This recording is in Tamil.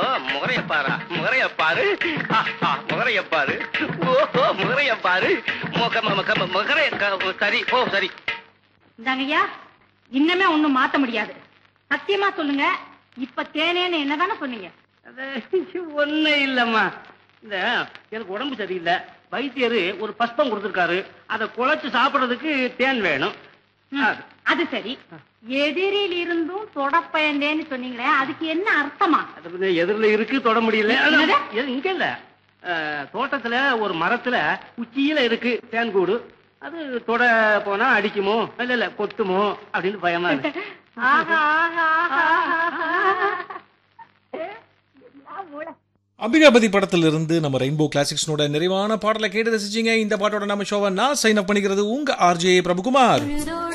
முகரைய பாரா முகரைய பாரு ஆஹா, முகரைய பாரு ஓஹோ முகரைய பாரு முக முக முகரைய க- சரி ஓ சரி இந்தாங்கய்யா இன்னமே ஒண்ணும் மாத்த முடியாது சத்தியமா சொல்லுங்க இப்ப தேனேன்னு என்னதானே சொன்னீங்க அது ஒண்ணு இல்லம்மா இந்த எனக்கு உடம்பு சரியில்லை வைத்தியர் ஒரு பஸ்பம் கொடுத்துருக்காரு அதை குழைச்சு சாப்பிடுறதுக்கு தேன் வேணும் ம், அது. அது சரி எதிரில் இருந்தும் தொடப்பயந்தேன்னு சொன்னீங்களே அதுக்கு என்ன அர்த்தமா அது வந்து எதிரில இருக்கு தொட முடியல என்னது? எது, இங்க இல்ல அஹ், தோட்டத்துல ஒரு மரத்துல உச்சியில இருக்கு தேன் கூடு அது தொட போனா அடிக்குமோ இல்ல இல்ல கொத்துமோ அப்படின்னு பயமா இருக்கு ஆஹா ஆஹா ஆஹா ஆஹா. எல்லாம் மூளை. அம்பிகாபதி படத்திலிருந்து நம்ம ரெயின்போ கிளாசிக்ஸ்னோட நிறைவான பாடலை கேட்டு ரசிச்சீங்க இந்த பாட்டோட நம்ம ஷோவை நான் சைன் அப் பண்ணிக்கிறது உங்க ஆர்ஜே பிரபுகுமார்